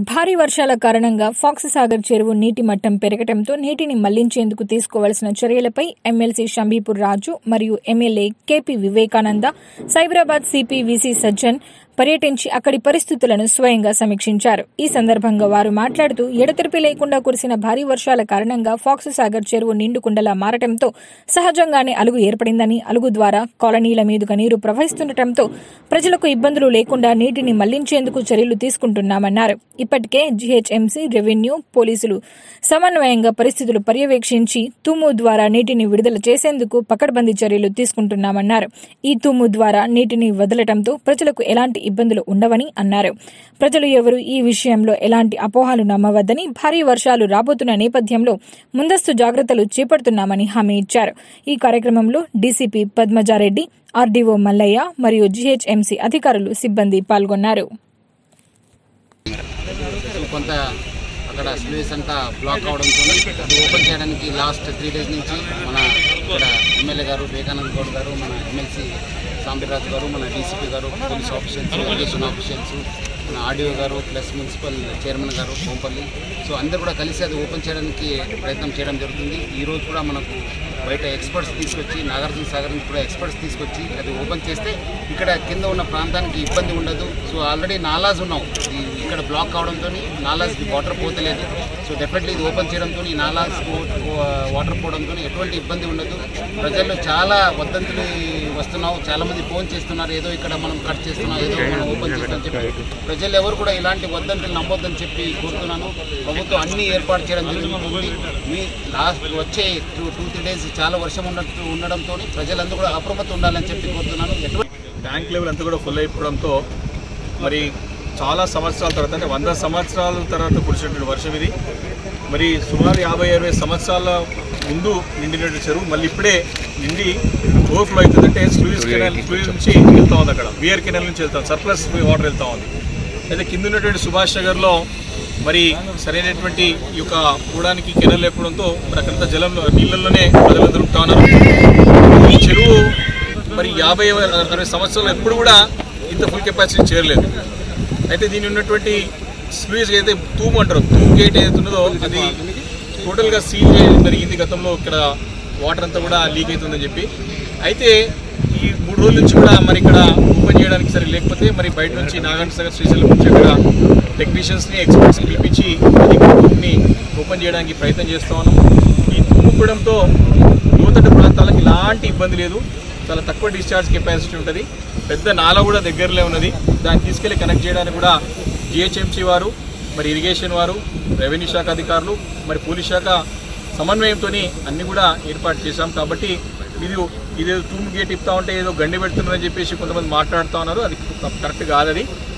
భారీ వర్షాల కారణంగా ఫాక్స్ సాగర్ చెరువు నీటి మట్టం పెరగడంతో నీటిని మళ్లించేందుకు తీసుకోవాల్సిన చర్యలపై ఎమ్మెల్సీ షంబీపూర్ రాజు మరియు MLA KP Vivekananda Cyberabad CP VC Sajjan పర్యటించి అక్కడి పరిస్థితులను స్వయంగా సమీక్షించారు ఈ సందర్భంగా వారు మాట్లాడుతూ ఎడతెరిపి లేకుండా కురిసిన భారీ వర్షాల కారణంగా ఫాక్స్ సాగర్ చెరువు నిండుకుండలా మారటంతో సహజంగానే అలుగు ఏర్పడిందని అలుగు ద్వారా కాలనీల మీదుగా నీరు ప్రవహిస్తుండటంతో ప్రజలకు ఇబ్బందులు లేకుండా నీటిని మళ్లించేందుకు చర్యలు తీసుకుంటున్నామన్నారు ఇప్పటికే జీహెచ్ఎంసీ రెవెన్యూ పోలీసులు సమన్వయంగా పరిస్థితులు పర్యవేక్షించి తుమ్ము ద్వారా నీటిని విడుదల చేసేందుకు పకడ్బందీ చర్యలు తీసుకుంటున్నామన్నారు ఈ తుమ్ము ద్వారా నీటిని వదలటంతో ప్రజలకు ఎలాంటి ఇబ్బందులు ఉండవని అన్నారు ప్రజలు ఎవరు ఈ విషయంలో ఎలాంటి అపోహలు నమ్మవద్దని భారీ వర్షాలు రాబోతున్న నేపథ్యంలో ముందస్తు జాగ్రత్తలు చేపడుతున్నామని హామీ ఇచ్చారు ఈ కార్యక్రమంలో డీసీపీ పద్మజారెడ్డి ఆర్డీఓ మల్లయ్య మరియు జీహెచ్ఎంసీ అధికారులు సిబ్బంది పాల్గొన్నారు సో కొంత అక్కడ స్పేస్ అంతా బ్లాక్ అవడంతో అది ఓపెన్ చేయడానికి లాస్ట్ త్రీ డేస్ నుంచి మన ఇక్కడ ఎమ్మెల్యే గారు వివేకానంద్ గౌడ్ గారు మన ఎమ్మెల్సీ సాంబిరాజు గారు మన డీసీపీ గారు పోలీస్ ఆఫీషియల్స్ ఇరిగేషన్ ఆఫీషియల్స్ మన ఆర్డీఓ గారు ప్లస్ మున్సిపల్ చైర్మన్ గారు కోంపల్లి సో అందరు కూడా కలిసి అది ఓపెన్ చేయడానికి ప్రయత్నం చేయడం జరుగుతుంది ఈ రోజు కూడా మనకు బయట ఎక్స్పర్ట్స్ తీసుకొచ్చి నాగార్జున సాగర్ నుంచి కూడా ఎక్స్పర్ట్స్ తీసుకొచ్చి అది ఓపెన్ చేస్తే ఇక్కడ కింద ఉన్న ప్రాంతానికి ఇబ్బంది ఉండదు సో ఆల్రెడీ నాలాస్ ఉన్నాం ఈ ఇక్కడ బ్లాక్ కావడంతో నాలాస్ వాటర్ పోతలేదు సో డెఫినెట్లీ ఇది ఓపెన్ చేయడంతో ఈ నాలాస్ వాటర్ పోవడంతో ఎటువంటి ఇబ్బంది ఉండదు ప్రజల్లో చాలా వదంతులు వస్తున్నావు చాలా మంది ఫోన్ చేస్తున్నారు ఏదో ఇక్కడ మనం కట్ చేస్తున్నాం ఏదో మనం ఓపెన్ చేస్తామని చెప్పి ప్రజలు ఎవరు కూడా ఇలాంటి వదంతులు నమ్మొద్దని చెప్పి కోరుతున్నాను ప్రభుత్వం అన్ని ఏర్పాటు చేయడం జరుగుతుంది మీ లాస్ట్ వచ్చే టూ టూ త్రీ డేస్ చాలా వర్షం ఉన్నట్టు ఉండడంతో ప్రజలందరూ కూడా అప్రమత్తం ఉండాలని చెప్పి కోరుతున్నాను ఎటువంటి ట్యాంక్ లెవెల్ అంతా కూడా ఫుల్ అయిపోవడంతో మరి చాలా సంవత్సరాల తర్వాత అంటే వంద సంవత్సరాల తర్వాత కురిసినటువంటి వర్షం ఇది మరి సుమారు యాభై అరవై సంవత్సరాల ముందు నిండినటువంటి చెరువు మళ్ళీ ఇప్పుడే నిండి ఓవర్ఫ్లో అవుతుంది అంటే స్లూయిస్ కెనాల్ స్లూయిస్ నుంచి వెళ్తా ఉంది అక్కడ వియర్ కెనాల్ నుంచి వెళ్తాం సర్ప్లస్ వాటర్ వెళ్తా ఉంది అయితే కింద ఉన్నటువంటి సుభాష్ నగర్లో మరి సరైనటువంటి ఈ యొక్క కూడానికి కెనాల్ లేకపోవడంతో మరి అక్కడంతా జలంలో నీళ్ళల్లోనే ప్రజలందరూ ఉంటా ఉన్నారు ఈ చెరువు మరి యాభై అరవై సంవత్సరాలు ఎప్పుడు కూడా ఇంత ఫుల్ కెపాసిటీ చేరలేదు అయితే దీని ఉన్నటువంటి స్లూయిస్ అయితే తూము అంటారు తూము గేట్ ఏదైతే ఉన్నదో అది టోటల్గా సీల్ చేయడం జరిగింది గతంలో ఇక్కడ వాటర్ అంతా కూడా లీక్ అవుతుందని చెప్పి అయితే ఈ మూడు రోజుల నుంచి కూడా మరి ఇక్కడ ఓపెన్ చేయడానికి సరే లేకపోతే మరి బయట నుంచి నాగార్జున సాగర్ శ్రీశైలం నుంచి అక్కడ టెక్నీషియన్స్ని ఎక్స్పర్ట్స్ పిలిపించి ఈ తుమ్ముని ఓపెన్ చేయడానికి ప్రయత్నం చేస్తా ఉన్నాం ఈ తుమ్ముకోవడంతో లోతట్టు ప్రాంతాలకు ఎలాంటి ఇబ్బంది లేదు చాలా తక్కువ డిశ్చార్జ్ కెపాసిటీ ఉంటుంది పెద్ద నాల కూడా దగ్గరలో ఉన్నది దాన్ని తీసుకెళ్లి కనెక్ట్ చేయడానికి కూడా జిహెచ్ఎంసీ వారు మరి ఇరిగేషన్ వారు రెవెన్యూ శాఖ అధికారులు మరి పోలీస్ శాఖ సమన్వయంతో అన్ని కూడా ఏర్పాటు చేశాం కాబట్టి ఇది ఇదేదో తూము గేట్ ఇస్తా ఉంటే ఏదో గండి పెడుతున్నారని చెప్పేసి కొంతమంది మాట్లాడుతూ ఉన్నారు అది కరెక్ట్ కాదు అది